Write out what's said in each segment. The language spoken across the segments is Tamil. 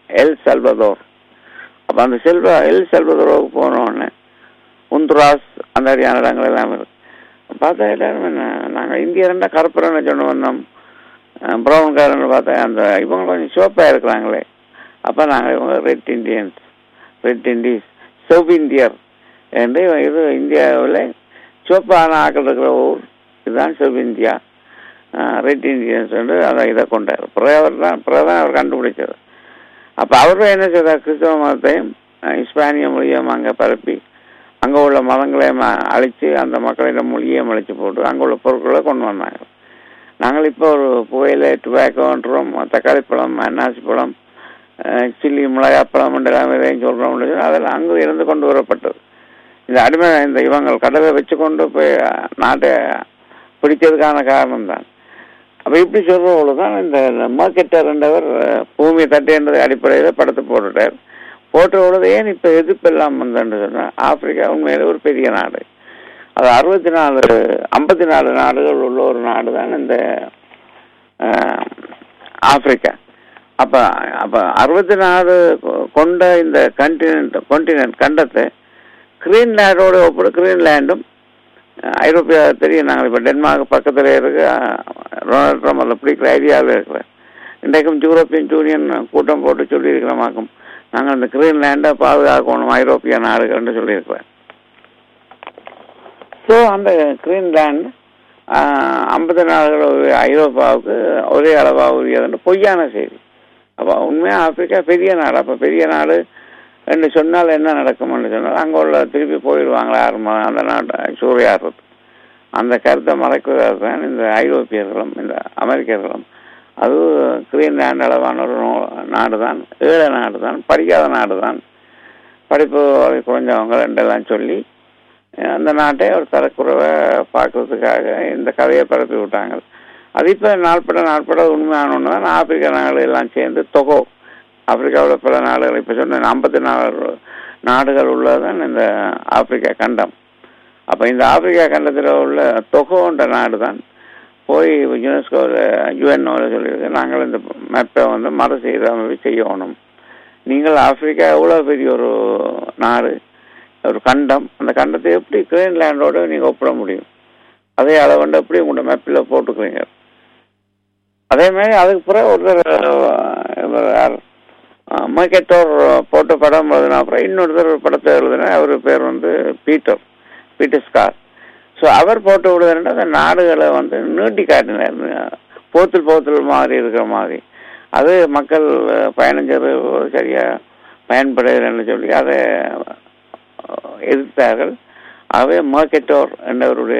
எல் செல்வதோர் அப்போ அந்த செல்வ எல் செல்வதோருக்கு போன உடனே உந்துராஸ் அந்த மாதிரியான இடங்கள் எல்லாம் இருக்கு பார்த்தா எல்லாரும் என்ன நாங்கள் இந்திய ரெண்டா கருப்புறன்னு சொன்ன வந்தோம் ப்ரௌன் காரன்னு பார்த்தா அந்த இவங்க கொஞ்சம் சிவப்பாக இருக்கிறாங்களே அப்போ நாங்கள் இவங்க red Indians red Indies south இந்தியர் என்று இது இந்தியாவில் சிவப்பான ஆக்கள் இருக்கிற ஊர் இதுதான் சவுத் இந்தியா ரெட் இண்டியன்ஸ் என்று அதை இதை கொண்டார் பிறகு அவர் தான் பிறகு தான் அவர் கண்டுபிடிச்சது அப்போ அவரும் என்ன செய்தார் கிறிஸ்தவ மதத்தையும் அஹ், இஸ்பானிய மொழியும் அங்கே பரப்பி அங்கே உள்ள மதங்களையும் அ- அழித்து அந்த மக்களிடம் மொழியையும் அழித்து போட்டு அங்கே உள்ள பொருட்களை கொண்டு வந்தாங்க நாங்கள் இப்போ ஒரு புகையில டுபாக்கோன்றோம் தக்காளி பழம் அன்னாசி பழம் அஹ், சில்லி மிளகாய் பழம் எல்லாம் எதையும் சொல்கிறோம் அதெல்லாம் அங்கே இருந்து கொண்டு வரப்பட்டது இந்த அடிமை இந்த இவங்க கடலை வச்சு கொண்டு போய் அஹ், நாட்டை பிடிச்சதுக்கான காரணம் தான் அப்போ இப்படி சொல்கிறவங்கள தான் இந்த மார்க்கெட்டர் என்றவர் அஹ், பூமியை தட்டுன்றது அடிப்படையில் படத்தை போட்டுட்டார் போட்ட உடனே ஏன் இப்போ எதிர்ப்பு எல்லாம் வந்தேன்னு சொன்னால் ஆப்பிரிக்கா உண்மையில ஒரு பெரிய நாடு அது அறுபத்தி நாலு ஐம்பத்தி நாலு நாடுகள் உள்ள ஒரு நாடு தான் இந்த அஹ், ஆப்பிரிக்கா அப்போ அப்போ அறுபத்தி நாலு கொ- கொண்ட இந்த கண்டினென்ட் கான்டினென்ட் கண்டத்தை கிரீன்லேண்டோட ஒப்பிடு கிரீன்லேண்டும் அஹ், ஐரோப்பியா தெரியும் நாங்கள் இப்போ டென்மார்க் பக்கத்தில் இருக்கு அஹ், டொனால்ட் ட்ரம்ப் அதில் பிடிக்கிற ஐடியாவில் இருக்கிறேன் இன்றைக்கும் யூரோப்பியன் யூனியன் கூட்டம் போட்டு சொல்லியிருக்கிறோமாக்கும் நாங்கள் அந்த கிரீன்லேண்டை பாதுகாக்கணும் ஐரோப்பிய நாடுகள்னு சொல்லியிருக்கிறேன் ஸோ அந்த கிரீன்லேண்ட் ஐம்பது நாடுகள் ஐரோப்பாவுக்கு ஒரே அளவாக உரியதுன்னு பொய்யான செய்தி அப்போ உண்மையாக ஆப்பிரிக்கா பெரிய நாடு அப்போ பெரிய நாடு என்று சொன்னால் என்ன நடக்கும்னு சொன்னால் அங்கே உள்ள திருப்பி போயிடுவாங்களா யாரும் அந்த நாட்டை சூறையாடுறது அந்த கருத்தை மறைக்கிறது தான் இந்த ஐரோப்பியர்களும் இந்த அமெரிக்கர்களும் அது கிரீன்லேண்ட் அளவான ஒரு நாடு தான் ஏழை நாடு தான் படிக்காத நாடு தான் படிப்பு குறைஞ்சவங்க ரெண்டெல்லாம் சொல்லி அந்த நாட்டை ஒரு தரக்குறைவை பார்க்கறதுக்காக இந்த கதையை பரப்பி விட்டாங்க அது இப்போ நாள்பட நாள்பட உண்மையானோன்னு தான் ஆப்பிரிக்கா நாடுகள் எல்லாம் சேர்ந்து தொகோ ஆப்பிரிக்காவில் பல நாடுகள் இப்போ சொன்ன ஐம்பத்தி நாலு நாடுகள் உள்ளதான் இந்த ஆப்பிரிக்கா கண்டம் அப்போ இந்த ஆப்பிரிக்கா கண்டத்தில் உள்ள தொகோன்ற நாடு தான் போய் யுனெஸ்கோவில் யுஎன்ஓவில் சொல்லியிருக்கு நாங்கள் இந்த மேப்பை வந்து மறுசீரமைப்பு செய்யணும் நீங்கள் ஆப்பிரிக்கா எவ்வளோ பெரிய ஒரு நாடு ஒரு கண்டம் அந்த கண்டத்தை எப்படி கிரீன்லேண்டோட நீங்கள் ஒப்பிட முடியும் அதே அளவுண்டு எப்படி உங்களோட மேப்பில் போட்டுக்கிறீங்க அதே மாதிரி அதுக்கு பிறகு ஒருத்தர் யார் மார்க்கெட்டோர் போட்ட படம் எழுதின அப்புறம் இன்னொருத்தர் ஒரு படத்தை எழுதின அவர் பேர் வந்து பீட்டர் பீட்டர் ஸ்கார் ஸோ அவர் போட்டு விடுதுன்னா அந்த நாடுகளை வந்து நீட்டி காட்டினார் போத்தில் போத்தில் மாதிரி இருக்கிற மாதிரி அது மக்கள் பயணம் செய்வது சரியாக பயன்படுகிறேன்னு சொல்லி அதை எதிர்த்தார்கள் ஆகவே மார்க்கெட்டோர் என்றவருடைய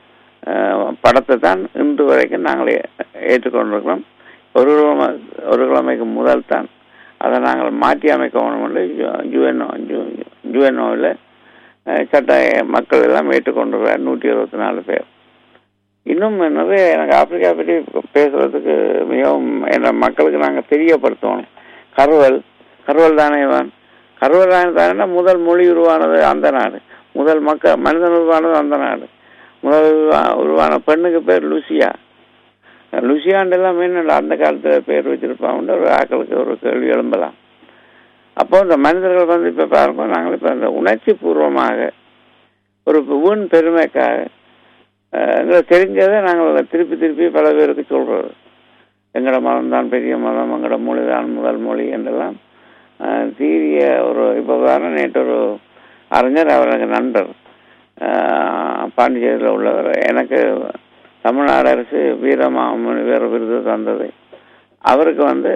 படத்தை தான் இன்று வரைக்கும் நாங்கள் ஏற்றுக்கொண்டிருக்கிறோம் ஒரு கிழமை ஒரு கிழமைக்கு முதல் தான் அதை நாங்கள் மாற்றி அமைக்கணும் என்று யுஎன்ஓ யுஎன்ஓவில் சட்ட மக்கள் எல்லாம் ஏற்றுக்கொண்டிருக்கிறார் நூற்றி இருபத்தி நாலு பேர் இன்னும் நிறைய எனக்கு ஆப்பிரிக்கா பற்றி பேசுறதுக்கு மிகவும் என்ற மக்களுக்கு நாங்கள் தெரியப்படுத்தணும் கருவல் கருவல் தானே இவன் கருவல் தானே முதல் மொழி உருவானது அந்த நாடு முதல் மக்கள் மனிதன் உருவானது அந்த நாடு முதல் உருவான பெண்ணுக்கு பேர் லுசியா லுசியாண்டெல்லாம் மீன் அந்த காலத்தில் பேர் வச்சிருப்பாங்க ஒரு ஆக்களுக்கு ஒரு கேள்வி எழும்பலாம் அப்போ இந்த மனிதர்கள் வந்து இப்போ பாருங்க நாங்கள் இப்போ இந்த உணர்ச்சி பூர்வமாக ஒரு வீண் பெருமைக்காக எங்களுக்கு தெரிஞ்சதை நாங்கள் திருப்பி திருப்பி பல பேருக்கு சொல்கிறது எங்களோட மதம் தான் பெரிய மதம் எங்களோட மொழி தான் முதல் மொழி என்றெல்லாம் தீரிய ஒரு இப்போ வேற நேற்று ஒரு அறிஞர் அவர் எனக்கு நண்பர் பாண்டிச்சேரியில் உள்ளவர் எனக்கு தமிழ்நாடு அரசு வீரமாமுனிவர் விருது தந்தது அவருக்கு வந்து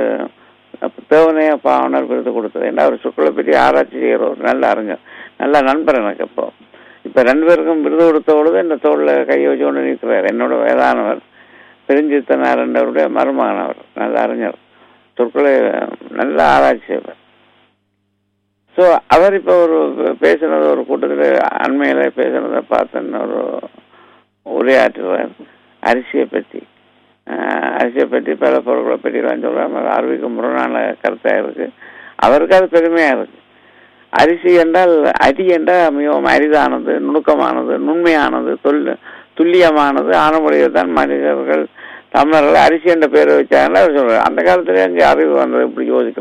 தேவனைய பாவனர் விருது கொடுத்தது ஏன்னா அவர் சுக்களை பற்றி ஆராய்ச்சி செய்கிற ஒரு நல்ல அறிஞர் நல்ல நண்பர் எனக்கு இப்போ இப்போ ரெண்டு பேருக்கும் விருது கொடுத்த பொழுது இந்த தோளில் கையை வச்சு கொண்டு நிற்கிறார் என்னோட வயதானவர் தெரிஞ்சித்தனார் என்றவருடைய மருமகனவர் நல்ல அறிஞர் சொற்களை நல்ல ஆராய்ச்சி செய்வார் ஸோ அவர் இப்போ ஒரு பேசுனது ஒரு கூட்டத்தில் அண்மையில் பேசுனதை பார்த்தேன்னு ஒரு உரையாற்றுவார் அரிசியை பற்றி அரிசியை பற்றி பல பொருட்களை பற்றிலாம் சொல்கிறார் அறிவிக்கு முரணான கருத்தாக இருக்குது அவருக்கு அது பெருமையாக இருக்குது அரிசி என்றால் அரி என்றால் மிகவும் அரிதானது நுணுக்கமானது நுண்மையானது தொல் துல்லியமானது ஆனமுறையில் தான் மனிதர்கள் தமிழர்கள் அரிசி என்ற பேரை வச்சாங்கன்னா அவர் சொல்கிறார் அந்த காலத்துல அங்கே அறிவு வந்தது இப்படி யோசிக்கலாம்